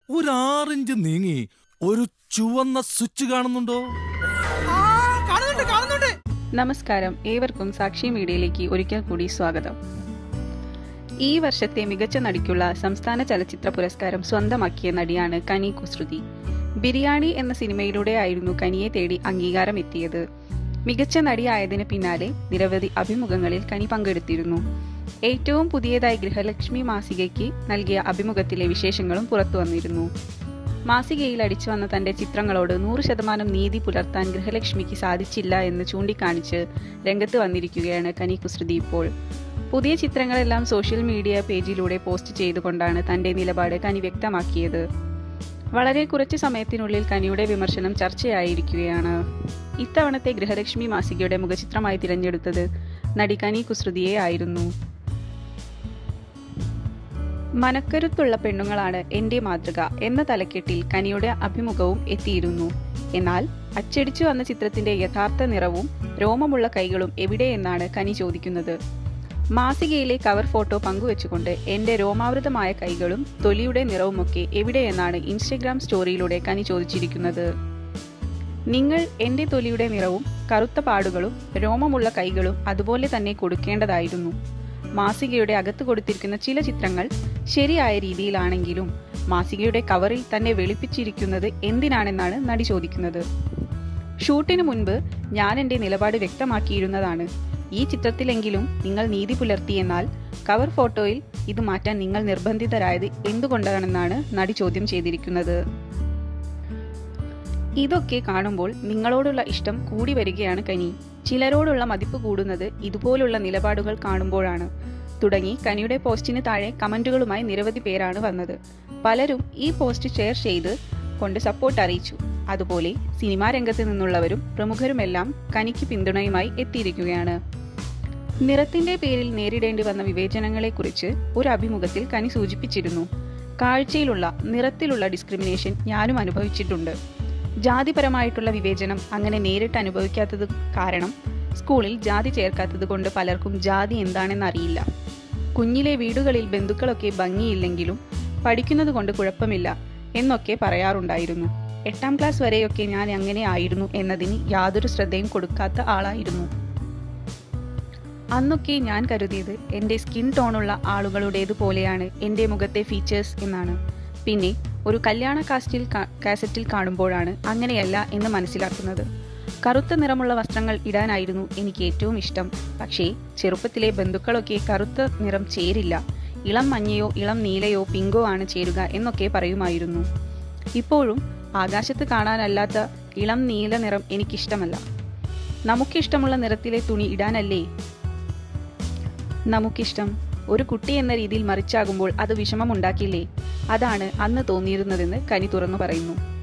ഒരു ആറിഞ്ച് നീങ്ങി ഒരു ചുവന്ന സ്വിച്ച് കാണുന്നുണ്ടോ ആ, കാണുന്നുണ്ട് കാണുന്നുണ്ട് നമസ്കാരം ഏവർക്കും സാക്ഷി മീഡിയയിലേക്ക് ഒരിക്കൽ കൂടി സ്വാഗതം ഈ വർഷത്തെ മികച്ച നടിക്കുള്ള സംസ്ഥാന ചലച്ചിത്ര പുരസ്കാരം സ്വന്തമാക്കിയ നടിയാണ് കനി കുസൃതി ബിരിയാണി എന്ന സിനിമയിലൂടെ ആയിരുന്നു കനിയെ തേടി അംഗീകാരം എത്തിയത് മികച്ച നടിയായതിന് പിന്നാലെ നിരവധി അഭിമുഖങ്ങളിൽ കനി പങ്കെടുത്തിരുന്നു ഏറ്റവും പുതിയതായി ഗൃഹലക്ഷ്മി മാസികയ്ക്ക് നൽകിയ അഭിമുഖത്തിലെ വിശേഷങ്ങളും പുറത്തു വന്നിരുന്നു മാസികയിൽ അടിച്ചു വന്ന തന്റെ ചിത്രങ്ങളോട് നൂറ് ശതമാനം നീതി പുലർത്താൻ ഗൃഹലക്ഷ്മിക്ക് സാധിച്ചില്ല എന്ന് ചൂണ്ടിക്കാണിച്ച് രംഗത്ത് വന്നിരിക്കുകയാണ് കനി കുസൃതി ഇപ്പോൾ പുതിയ ചിത്രങ്ങളെല്ലാം സോഷ്യൽ മീഡിയ പേജിലൂടെ പോസ്റ്റ് ചെയ്തുകൊണ്ടാണ് തന്റെ നിലപാട് കനി വ്യക്തമാക്കിയത് വളരെ കുറച്ച് സമയത്തിനുള്ളിൽ കനിയുടെ വിമർശനം ചർച്ചയായിരിക്കുകയാണ് ഇത്തവണത്തെ ഗൃഹലക്ഷ്മി മാസികയുടെ മുഖചിത്രമായി തിരഞ്ഞെടുത്തത് നടി കനി കുസൃതിയെ ആയിരുന്നു മനക്കരുത്തുള്ള പെണ്ണുങ്ങളാണ് എന്റെ മാതൃക എന്ന തലക്കെട്ടിൽ കനിയുടെ അഭിമുഖവും എത്തിയിരുന്നു എന്നാൽ അച്ചടിച്ചു വന്ന ചിത്രത്തിന്റെ യഥാർത്ഥ നിറവും രോമമുള്ള കൈകളും എവിടെയെന്നാണ് കനി ചോദിക്കുന്നത് മാസികയിലെ കവർ ഫോട്ടോ പങ്കുവെച്ചുകൊണ്ട് എന്റെ രോമാവൃതമായ കൈകളും തൊലിയുടെ നിറവുമൊക്കെ എവിടെയെന്നാണ് ഇൻസ്റ്റഗ്രാം സ്റ്റോറിയിലൂടെ കനി ചോദിച്ചിരിക്കുന്നത് നിങ്ങൾ എന്റെ തൊലിയുടെ നിറവും കറുത്ത പാടുകളും രോമമുള്ള കൈകളും അതുപോലെ തന്നെ കൊടുക്കേണ്ടതായിരുന്നു മാസികയുടെ അകത്ത് കൊടുത്തിരിക്കുന്ന ചില ചിത്രങ്ങൾ ശരിയായ രീതിയിലാണെങ്കിലും മാസികയുടെ കവറിൽ തന്നെ വെളുപ്പിച്ചിരിക്കുന്നത് എന്തിനാണെന്നാണ് നടി ചോദിക്കുന്നത് ഷൂട്ടിന് മുൻപ് ഞാൻ എൻ്റെ നിലപാട് വ്യക്തമാക്കിയിരുന്നതാണ് ഈ ചിത്രത്തിലെങ്കിലും നിങ്ങൾ നീതി പുലർത്തിയെന്നാൽ കവർ ഫോട്ടോയിൽ ഇത് മാറ്റാൻ നിങ്ങൾ നിർബന്ധിതരായത് എന്തുകൊണ്ടാണെന്നാണ് നടി ചോദ്യം ചെയ്തിരിക്കുന്നത് ഇതൊക്കെ കാണുമ്പോൾ നിങ്ങളോടുള്ള ഇഷ്ടം കൂടി വരികയാണ് കനി ചിലരോടുള്ള മതിപ്പ് കൂടുന്നത് ഇതുപോലുള്ള നിലപാടുകൾ കാണുമ്പോഴാണ് തുടങ്ങി കനിയുടെ പോസ്റ്റിന് താഴെ കമന്റുകളുമായി നിരവധി പേരാണ് വന്നത് പലരും ഈ പോസ്റ്റ് ഷെയർ ചെയ്ത് കൊണ്ട് സപ്പോർട്ട് അറിയിച്ചു അതുപോലെ സിനിമാ രംഗത്ത് നിന്നുള്ളവരും പ്രമുഖരുമെല്ലാം കനിക്ക് പിന്തുണയുമായി എത്തിയിരിക്കുകയാണ് നിറത്തിന്റെ പേരിൽ നേരിടേണ്ടി വന്ന വിവേചനങ്ങളെക്കുറിച്ച് ഒരു അഭിമുഖത്തിൽ കനി സൂചിപ്പിച്ചിരുന്നു കാഴ്ചയിലുള്ള നിറത്തിലുള്ള ഡിസ്ക്രിമിനേഷൻ ഞാനും അനുഭവിച്ചിട്ടുണ്ട് ജാതിപരമായിട്ടുള്ള വിവേചനം അങ്ങനെ നേരിട്ട് അനുഭവിക്കാത്തത് കാരണം സ്കൂളിൽ ജാതി ചേർക്കാത്തത് കൊണ്ട് പലർക്കും ജാതി എന്താണെന്ന് അറിയില്ല കുഞ്ഞിലെ വീടുകളിൽ ബന്ധുക്കളൊക്കെ ഭംഗിയില്ലെങ്കിലും പഠിക്കുന്നത് കൊണ്ട് കുഴപ്പമില്ല എന്നൊക്കെ പറയാറുണ്ടായിരുന്നു എട്ടാം ക്ലാസ് വരെയൊക്കെ ഞാൻ അങ്ങനെ ആയിരുന്നു എന്നതിന് യാതൊരു ശ്രദ്ധയും കൊടുക്കാത്ത ആളായിരുന്നു അന്നൊക്കെ ഞാൻ കരുതിയത് എൻ്റെ സ്കിൻ ടോണുള്ള ആളുകളുടേത് പോലെയാണ് എൻ്റെ മുഖത്തെ ഫീച്ചേഴ്സ് എന്നാണ് പിന്നെ ഒരു കല്യാണ കാസ്റ്റിൽ കാ- കാസറ്റിൽ കാണുമ്പോഴാണ് അങ്ങനെയല്ല എന്ന് മനസ്സിലാക്കുന്നത് കറുത്ത നിറമുള്ള വസ്ത്രങ്ങൾ ഇടാനായിരുന്നു എനിക്ക് ഏറ്റവും ഇഷ്ടം പക്ഷേ ചെറുപ്പത്തിലെ ബന്ധുക്കളൊക്കെ കറുത്ത നിറം ചേരില്ല ഇളം മഞ്ഞയോ ഇളം നീലയോ പിങ്കോ ആണ് ചേരുക എന്നൊക്കെ പറയുമായിരുന്നു ഇപ്പോഴും ആകാശത്ത് കാണാനല്ലാത്ത ഇളം നീല നിറം എനിക്കിഷ്ടമല്ല നമുക്കിഷ്ടമുള്ള നിറത്തിലെ തുണി ഇടാനല്ലേ നമുക്കിഷ്ടം ഒരു കുട്ടി എന്ന രീതിയിൽ മറിച്ചാകുമ്പോൾ അത് വിഷമമുണ്ടാക്കില്ലേ അതാണ് അന്ന് തോന്നിയിരുന്നതെന്ന് കനി തുറന്നു പറയുന്നു